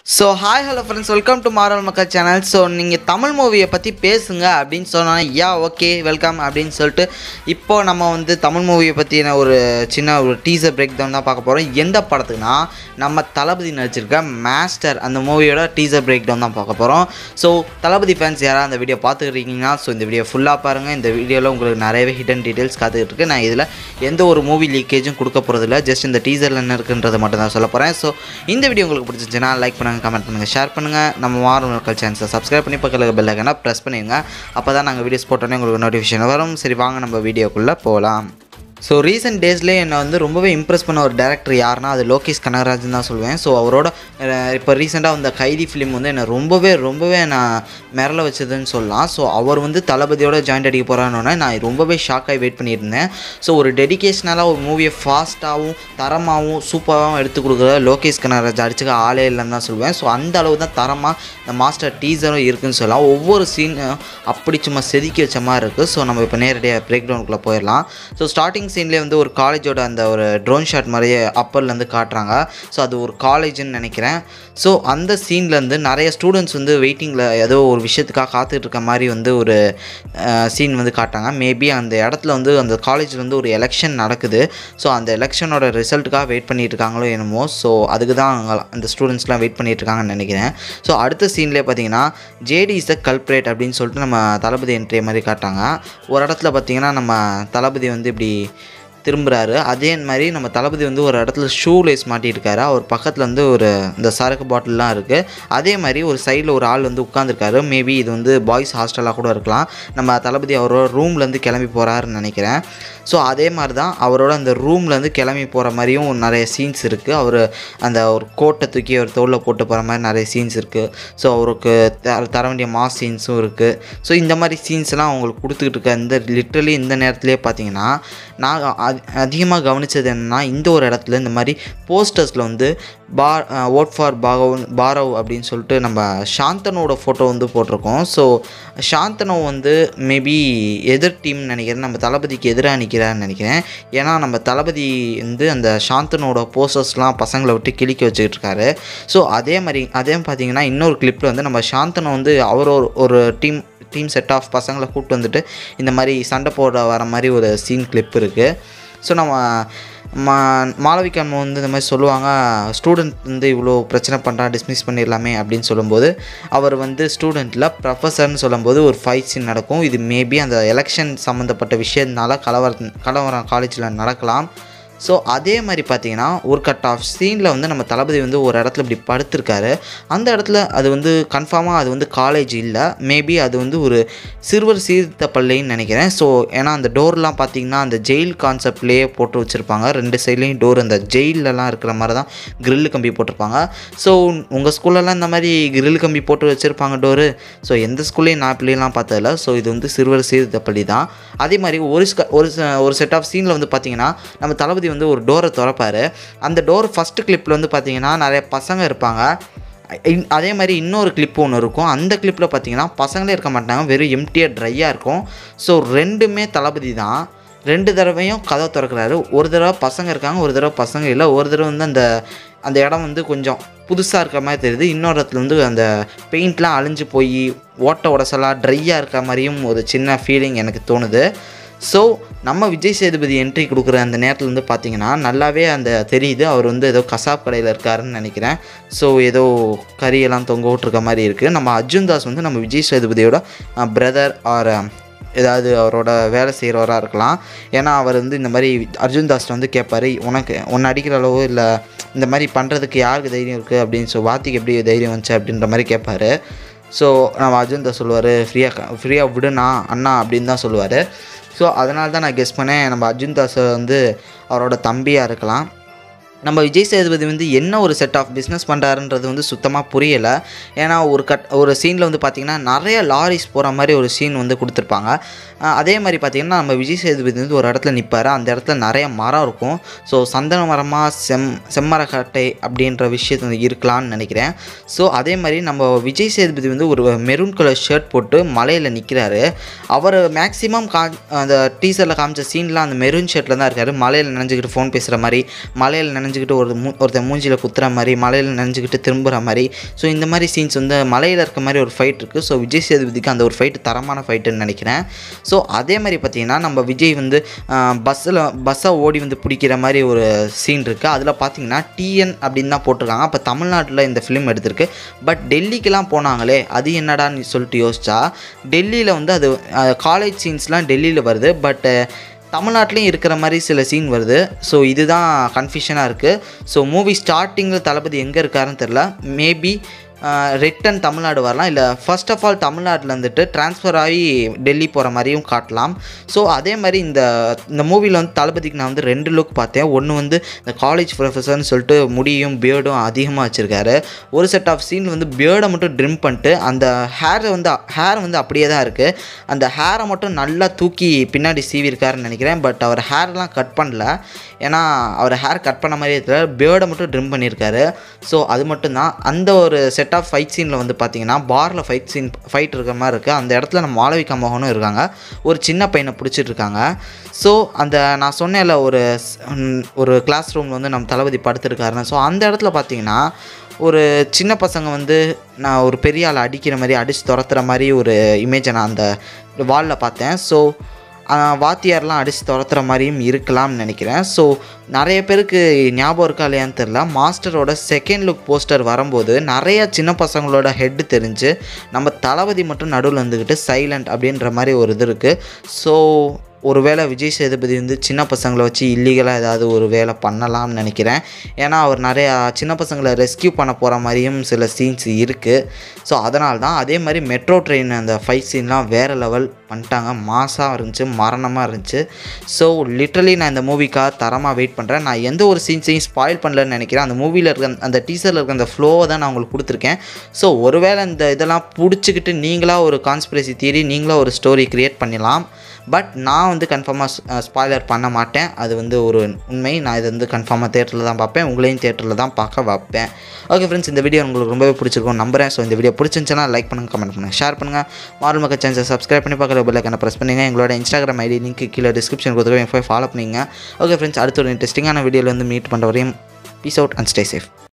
so hi hello friends welcome to மாரல் மக்கள் channel so நீங்கள் தமிழ் மூவியை பற்றி பேசுங்க அப்படின்னு சொன்னால் யா ஓகே வெல்கம் அப்படின்னு சொல்லிட்டு இப்போ நம்ம வந்து தமிழ் மூவியை பற்றின ஒரு சின்ன ஒரு டீசர் பிரேக் டவுன் தான் பார்க்க போகிறோம் எந்த படத்துக்குனா நம்ம தளபதி நடிச்சிருக்க மாஸ்டர் அந்த மூவியோட டீசர் பிரேக் டவுன் தான் பார்க்க போகிறோம் ஸோ தளபதி ஃபேன்ஸ் யாராவது அந்த வீடியோ பார்த்துக்கிட்டீங்கன்னா ஸோ இந்த வீடியோ ஃபுல்லாக பாருங்கள் இந்த வீடியோவில் உங்களுக்கு நிறையவே ஹிடன் டீட்டெயில்ஸ் காத்துக்கிட்டு இருக்கு நான் இதில் எந்த ஒரு மூவி லீக்கேஜும் கொடுக்க போகிறதில்ல ஜஸ்ட் இந்த டீசரில் என்ன இருக்குன்றதை மட்டும் தான் சொல்ல போகிறேன் ஸோ இந்த வீடியோ உங்களுக்கு பிடிச்சிச்சுன்னா லைக் பண்ணுங்கள் கமெண்ட் பண்ணுங்கள் ஷேர் பண்ணுங்கள் நம்ம மாறும் மக்கள் சேனல்ஸை சப்ஸ்கிரைப் பண்ணி பக்கத்தில் பெல் ஐக்கனை ப்ரெஸ் பண்ணிடுங்க அப்போ தான் நாங்கள் வீடியோஸ் போட்டோன்னே உங்களுக்கு நோட்டிஃபிகேஷன் வரும் சரி வாங்க நம்ம வீடியோக்குள்ளே போகலாம் ஸோ ரீசெண்ட் டேஸ்லேயே என்னை வந்து ரொம்பவே இம்ப்ரெஸ் பண்ண ஒரு டேரக்டர் யாருன்னா அது லோகேஷ் கனகராஜன் தான் சொல்லுவேன் ஸோ அவரோட அஹ், இப்போ ரீசெண்டாக வந்த கைதி ஃபிலிம் வந்து என்னை ரொம்பவே ரொம்பவே நான் மிரள வச்சதுன்னு சொல்லலாம் ஸோ அவர் வந்து தளபதியோட ஜாயிண்ட் அடிக்க போகிறான்னு நான் ரொம்பவே ஷாக்காகி வெயிட் பண்ணியிருந்தேன் ஸோ ஒரு டெடிகேஷனலாக ஒரு மூவியை ஃபாஸ்ட்டாகவும் தரமாகவும் சூப்பராகவும் எடுத்து கொடுக்குற லோகேஷ் கனகராஜ் அடிச்சுக்க ஆளே இல்லைன்னு தான் சொல்லுவேன் ஸோ அந்த அளவு தான் தரமாக இந்த மாஸ்டர் டீசரும் இருக்குன்னு சொல்லலாம் ஒவ்வொரு சீனும் அப்படி சும்மா செதுக்கி வச்ச மாதிரி இருக்குது ஸோ நம்ம இப்போ நேரடியாக பிரேக் டவுனுக்குள்ளே போயிடலாம் ஸோ ஸ்டார்டிங் சீன்லேயே வந்து ஒரு காலேஜோட அந்த ஒரு ட்ரோன் ஷாட் மாதிரியே அப்பர்லேருந்து காட்டுறாங்க ஸோ அது ஒரு காலேஜ்னு நினைக்கிறேன் ஸோ அந்த சீன்லேருந்து நிறைய ஸ்டூடெண்ட்ஸ் வந்து வெயிட்டிங்கில் ஏதோ ஒரு விஷயத்துக்காக காத்துட்டு இருக்க மாதிரி வந்து ஒரு சீன் வந்து காட்டாங்க மேபி அந்த இடத்துல வந்து அந்த காலேஜில் வந்து ஒரு எலெக்ஷன் நடக்குது ஸோ அந்த எலெக்ஷனோட ரிசல்ட்டுக்காக வெயிட் பண்ணிட்டு இருக்காங்களோ என்னமோ ஸோ அதுக்கு தான் அங்க அந்த ஸ்டூடெண்ட்ஸ்லாம் வெயிட் பண்ணிட்டு இருக்காங்கன்னு நினைக்கிறேன் ஸோ அடுத்த சீன்லேயே பார்த்தீங்கன்னா ஜேடி இஸ் அ கல்ப்ரேட் அப்படின்னு சொல்லிட்டு நம்ம தளபதி என்ட்ரி மாதிரி காட்டாங்க ஒரு இடத்துல பார்த்தீங்கன்னா நம்ம தளபதி வந்து இப்படி திரும்புகிறாரு அதே மாதிரி நம்ம தளபதி வந்து ஒரு இடத்துல ஷூ லேஸ் மாட்டியிருக்காரு அவர் பக்கத்தில் வந்து ஒரு இந்த சரக்கு பாட்டில்லாம் இருக்குது அதே மாதிரி ஒரு சைடில் ஒரு ஆள் வந்து உட்காந்துருக்காரு மேபி இது வந்து பாய்ஸ் ஹாஸ்டலாக கூட இருக்கலாம் நம்ம தளபதி அவரோட ரூம்லேருந்து கிளம்பி போகிறாருன்னு நினைக்கிறேன் ஸோ அதே மாதிரி தான் அவரோட அந்த ரூம்லேருந்து கிளம்பி போகிற மாதிரியும் நிறைய சீன்ஸ் இருக்குது அவர் அந்த ஒரு கோட்டை தூக்கி ஒரு தோளில் போட்டு போகிற மாதிரி நிறைய சீன்ஸ் இருக்குது ஸோ அவருக்கு த- தர வேண்டிய மாஸ் சீன்ஸும் இருக்குது ஸோ இந்த மாதிரி சீன்ஸ்லாம் அவங்களுக்கு கொடுத்துக்கிட்டு இருக்க இந்த லிட்ரலி இந்த நேரத்துலேயே பார்த்தீங்கன்னா நான் அதிகமாக கவனித்தது என்னென்னா இந்த ஒரு இடத்துல இந்த மாதிரி போஸ்டர்ஸில் வந்து பார் ஓட் ஃபார் பாகவ் பாரவ் அப்படின்னு சொல்லிட்டு நம்ம சாந்தனோட ஃபோட்டோ வந்து போட்டிருக்கோம் ஸோ சாந்தனு வந்து மேபி எதிர் டீம் நினைக்கிறேன் நம்ம தளபதிக்கு எதிராக நிற்கிறான்னு நினைக்கிறேன் ஏன்னா நம்ம தளபதி வந்து அந்த சாந்தனோட போஸ்டர்ஸ்லாம் பசங்களை விட்டு கிழிக்க வச்சுக்கிட்டு இருக்காரு ஸோ அதே மாதிரி அதே பார்த்தீங்கன்னா இன்னொரு கிளிப்பில் வந்து நம்ம சாந்தனு வந்து அவர் ஒரு ஒரு டீம் டீம் செட் ஆஃப் பசங்களை கூப்பிட்டு வந்துட்டு இந்த மாதிரி சண்டை போட வர மாதிரி ஒரு சீன் கிளிப் இருக்குது ஸோ நம்ம மா மாளவிகா அம்மா வந்து இந்த மாதிரி சொல்லுவாங்க ஸ்டூடெண்ட் வந்து இவ்வளோ பிரச்சனை பண்ணுறான் டிஸ்மிஸ் பண்ணிடலாமே அப்படின்னு சொல்லும்போது அவர் வந்து ஸ்டூடெண்ட்டில் ப்ரொஃபஸர்னு சொல்லும்போது ஒரு ஃபைட் சீன் நடக்கும் இது மேபி அந்த எலெக்ஷன் சம்மந்தப்பட்ட விஷயத்தினால கலவர கலவரம் காலேஜில் நடக்கலாம் ஸோ அதே மாதிரி பார்த்தீங்கன்னா ஒரு கட் ஆஃப் சீனில் வந்து நம்ம தளபதி வந்து ஒரு இடத்துல இப்படி படுத்திருக்காரு அந்த இடத்துல அது வந்து கன்ஃபார்மாக அது வந்து காலேஜ் இல்லை மேபி அது வந்து ஒரு சிறுவர் சீர்திருத்த பள்ளின்னு நினைக்கிறேன் ஸோ ஏன்னா அந்த டோர்லாம் பார்த்தீங்கன்னா அந்த ஜெயில் கான்செப்ட்லேயே போட்டு வச்சுருப்பாங்க ரெண்டு சைட்லேயும் டோர் அந்த ஜெயிலெலாம் இருக்கிற மாதிரி தான் கிரில் கம்பி போட்டிருப்பாங்க ஸோ உங்கள் ஸ்கூல்லலாம் இந்த மாதிரி கிரில் கம்பி போட்டு வச்சுருப்பாங்க டோரு ஸோ எந்த ஸ்கூல்லையும் நான் பிள்ளைலாம் பார்த்ததில்ல ஸோ இது வந்து சிறுவர் சீர்திருத்த பள்ளி தான் அதே மாதிரி ஒரு ஸ்க- ஒரு ச- ஒரு செட் ஆஃப் சீனில் வந்து பார்த்தீங்கன்னா நம்ம தளபதி வந்து ஒரு டோரை திறப்பாரு அந்த டோர் ஃபஸ்ட்டு கிளிப்பில் வந்து பார்த்தீங்கன்னா நிறைய பசங்க இருப்பாங்க இன்- அதே மாதிரி இன்னொரு கிளிப் ஒன்று இருக்கும் அந்த கிளிப்பில் பார்த்தீங்கன்னா பசங்களே இருக்க மாட்டாங்க வெறும் எம்டியாக ட்ரையாக இருக்கும் ஸோ ரெண்டுமே தளபதி தான் ரெண்டு தடவையும் கதவை திறக்கிறாரு ஒரு தடவை பசங்க இருக்காங்க ஒரு தடவை பசங்க இல்லை ஒரு தடவை வந்து அந்த அந்த இடம் வந்து கொஞ்சம் புதுசாக இருக்கிற மாதிரி தெரியுது இன்னொரு இடத்துல வந்து அந்த பெயிண்ட்லாம் அழிஞ்சு போய் ஓட்ட உடசலாக ட்ரையாக இருக்க மாதிரியும் ஒரு சின்ன ஃபீலிங் எனக்கு தோணுது ஸோ நம்ம விஜய் சேதுபதி என்ட்ரி கொடுக்குற அந்த நேரத்தில் வந்து பார்த்தீங்கன்னா நல்லாவே அந்த தெரியுது அவர் வந்து ஏதோ கசாப் கடையில் இருக்காருன்னு நினைக்கிறேன் ஸோ ஏதோ கறியெல்லாம் தொங்க விட்டுருக்க மாதிரி இருக்குது நம்ம அர்ஜுன் தாஸ் வந்து நம்ம விஜய் சேதுபதியோட பிரதர் ஆர் ஏதாவது அவரோட வேலை செய்கிறவராக இருக்கலாம் ஏன்னா அவர் வந்து இந்த மாதிரி அர்ஜுன் தாஸ்ட்ட வந்து கேட்பாரு உனக்கு உன்னை அடிக்கிற அளவு இல்லை இந்த மாதிரி பண்ணுறதுக்கு யாருக்கு தைரியம் இருக்குது அப்படின்னு சொல்லி வாத்திக்கு எப்படி தைரியம் வந்துச்சு அப்படின்ற மாதிரி கேட்பாரு ஸோ நம்ம அர்ஜுன் தாஸ் சொல்லுவார் ஃப்ரீயாக ஃப்ரீயாக விடுண்ணா அண்ணா அப்படின்னு தான் சொல்லுவார் ஸோ அதனால தான் நான் கெஸ் பண்ணேன் நம்ம அர்ஜுன் தாஸ் வந்து அவரோட தம்பியாக இருக்கலாம் நம்ம விஜய் சேதுபதி வந்து என்ன ஒரு செட் ஆஃப் பிஸ்னஸ் பண்ணுறாருன்றது வந்து சுத்தமாக புரியலை ஏன்னா ஒரு கட் ஒரு சீனில் வந்து பார்த்திங்கன்னா நிறைய லாரிஸ் போகிற மாதிரி ஒரு சீன் வந்து கொடுத்துருப்பாங்க அஹ் அதே மாதிரி பார்த்திங்கன்னா நம்ம விஜய் சேதுபதி வந்து ஒரு இடத்துல நிற்பார் அந்த இடத்துல நிறைய மரம் இருக்கும் ஸோ சந்தன மரமாக செம் செம்மரக்கட்டை அப்படின்ற விஷயத்து வந்து இருக்கலாம்னு நினைக்கிறேன் ஸோ அதே மாதிரி நம்ம விஜய் சேதுபதி வந்து ஒரு மெரூன் கலர் ஷர்ட் போட்டு மலையில் நிற்கிறாரு அவர் மேக்ஸிமம் கா அந்த டீசரில் காமிச்ச சீன்லாம் அந்த மெரூன் ஷர்ட்டில் தான் இருக்காரு மலையில் நினைஞ்சிக்கிட்டு ஃபோன் பேசுகிற மாதிரி மலையில் நினைஞ்சு நினைஞ்சிக்கிட்டு ஒரு மூ ஒருத்தன் மூஞ்சியில் குத்துற மாதிரி மலையில் நினைஞ்சிக்கிட்டு திரும்புகிற மாதிரி ஸோ இந்த மாதிரி சீன்ஸ் வந்து மலையில் இருக்க மாதிரி ஒரு ஃபைட் இருக்குது ஸோ விஜய் சேதுபதிக்கு அந்த ஒரு ஃபைட்டு தரமான ஃபைட்டுன்னு நினைக்கிறேன் ஸோ அதே மாதிரி பார்த்தீங்கன்னா நம்ம விஜய் வந்து பஸ்ஸில் பஸ்ஸை ஓடி வந்து பிடிக்கிற மாதிரி ஒரு சீன் இருக்குது அதில் பார்த்தீங்கன்னா டிஎன் அப்படின்னு தான் போட்டிருக்காங்க அப்போ தமிழ்நாட்டில் இந்த ஃபிலிம் எடுத்திருக்கு பட் டெல்லிக்கெலாம் போனாங்களே அது என்னடான்னு சொல்லிட்டு யோசிச்சா டெல்லியில் வந்து அது காலேஜ் சீன்ஸ்லாம் டெல்லியில் வருது பட் தமிழ்நாட்டிலையும் இருக்கிற மாதிரி சில சீன் வருது ஸோ இதுதான் கன்ஃபியூஷனாக இருக்குது ஸோ மூவி ஸ்டார்டிங்கில் தளபதி எங்கே இருக்காருன்னு தெரில மேபி ரிட்டன் தமிழ்நாடு வரலாம் இல்லை ஃபர்ஸ்ட் ஆஃப் ஆல் தமிழ்நாட்டில் வந்துட்டு ட்ரான்ஸ்ஃபர் ஆகி டெல்லி போகிற மாதிரியும் காட்டலாம் ஸோ அதே மாதிரி இந்த இந்த மூவியில் வந்து தளபதிக்கு நான் வந்து ரெண்டு லுக் பார்த்தேன் ஒன்று வந்து இந்த காலேஜ் ப்ரொஃபஸர்னு சொல்லிட்டு முடியும் பியர்டும் அதிகமாக வச்சுருக்காரு ஒரு செட் ஆஃப் சீன் வந்து பியர்டை மட்டும் ட்ரிம் பண்ணிட்டு அந்த ஹேர் வந்து ஹேர் வந்து அப்படியே தான் இருக்குது அந்த ஹேரை மட்டும் நல்லா தூக்கி பின்னாடி சீவிருக்காருன்னு நினைக்கிறேன் பட் அவர் ஹேர்லாம் கட் பண்ணல ஏன்னா அவர் ஹேர் கட் பண்ண மாதிரியே தெரியல பியர்டை மட்டும் ட்ரிம் பண்ணியிருக்காரு ஸோ அது மட்டும்தான் அந்த ஒரு செட் ஆஃப் ஃபைட் சீனில் வந்து பார்த்தீங்கன்னா பாரில் ஃபைட் சீன் ஃபைட் இருக்கிற மாதிரி இருக்குது அந்த இடத்துல நம்ம மாளவிகா மோகனும் இருக்காங்க ஒரு சின்ன பையனை பிடிச்சிட்டு இருக்காங்க ஸோ அந்த நான் சொன்னேன்ல ஒரு ஸ்- ம், ஒரு கிளாஸ் ரூமில் வந்து நம்ம தளபதி படுத்திருக்காருன்னு ஸோ அந்த இடத்துல பார்த்தீங்கன்னா ஒரு சின்ன பசங்க வந்து நான் ஒரு பெரிய ஆளை அடிக்கிற மாதிரி அடித்து துரத்துற மாதிரி ஒரு இமேஜை நான் அந்த வாலில் பார்த்தேன் ஸோ வாத்தியார்லாம் அடித்து துரத்துற மாதிரியும் இருக்கலாம்னு நினைக்கிறேன் ஸோ நிறைய பேருக்கு ஞாபகம் இருக்கா இல்லையான்னு தெரில மாஸ்டரோட செகண்ட் லுக் போஸ்டர் வரும்போது நிறைய சின்ன பசங்களோட ஹெட்டு தெரிஞ்சு நம்ம தளபதி மட்டும் நடுவில் இருந்துக்கிட்டு சைலண்ட் அப்படின்ற மாதிரி ஒரு இது இருக்குது ஸோ ஒருவேளை விஜய் சேதுபதி வந்து சின்ன பசங்களை வச்சு இல்லீகலாக ஏதாவது ஒரு வேலை பண்ணலாம்னு நினைக்கிறேன் ஏன்னா அவர் நிறையா சின்ன பசங்களை ரெஸ்கியூ பண்ண போகிற மாதிரியும் சில சீன்ஸ் இருக்குது ஸோ அதனால தான் அதே மாதிரி மெட்ரோ ட்ரெயின் அந்த ஃபைட் சீன்லாம் வேறு லெவல் பண்ணிட்டாங்க மாசாக இருந்துச்சு மரணமாக இருந்துச்சு ஸோ லிட்ரலி நான் இந்த மூவிக்காக தரமாக வெயிட் பண்ணுறேன் நான் எந்த ஒரு சீன்ஸையும் ஸ்பாயில் பண்ணலன்னு நினைக்கிறேன் அந்த மூவியில் இருக்க அந்த- அந்த டீசரில் இருக்க அந்த ஃப்ளோவை தான் நான் உங்களுக்கு கொடுத்துருக்கேன் ஸோ ஒருவேளை இந்த இதெல்லாம் பிடிச்சிக்கிட்டு நீங்களாக ஒரு கான்ஸ்பிரசி தியரி நீங்களாக ஒரு ஸ்டோரி க்ரியேட் பண்ணலாம் பட் நான் வந்து கன்ஃபார்மாக ஸ்பாய்லர் பண்ண மாட்டேன் அது வந்து ஒரு உண்மை நான் இது வந்து கன்ஃபார்மாக தேட்டரில் தான் பார்ப்பேன் உங்களையும் தேட்டரில் தான் பார்க்க வைப்பேன் ஓகே ஃப்ரெண்ட்ஸ் இந்த வீடியோ உங்களுக்கு ரொம்பவே பிடிச்சிருக்கும் நம்புறேன் ஸோ இந்த வீடியோ பிடிச்சிருந்துச்சுன்னா லைக் பண்ணுங்கள் கமெண்ட் பண்ணுங்கள் ஷேர் பண்ணுங்கள் மாரல் மக்கள் சேனல் சப்ஸ்கிரைப் பண்ணி பார்க்குற பெல் ஐக்கனை ப்ரெஸ் பண்ணுங்கள் எங்களோட இன்ஸ்டாகிராம் ஐடி லிங்க் கீழே டிஸ்கிரிப்ஷன் கொடுத்துருக்கோம் போய் ஃபாலோ பண்ணிங்க ஓகே ஃப்ரெண்ட்ஸ் அடுத்த ஒரு இன்ட்ரெஸ்டிங்கான வீடியோவில் வந்து மீட் பண்ணுற வரையும் peace out and stay safe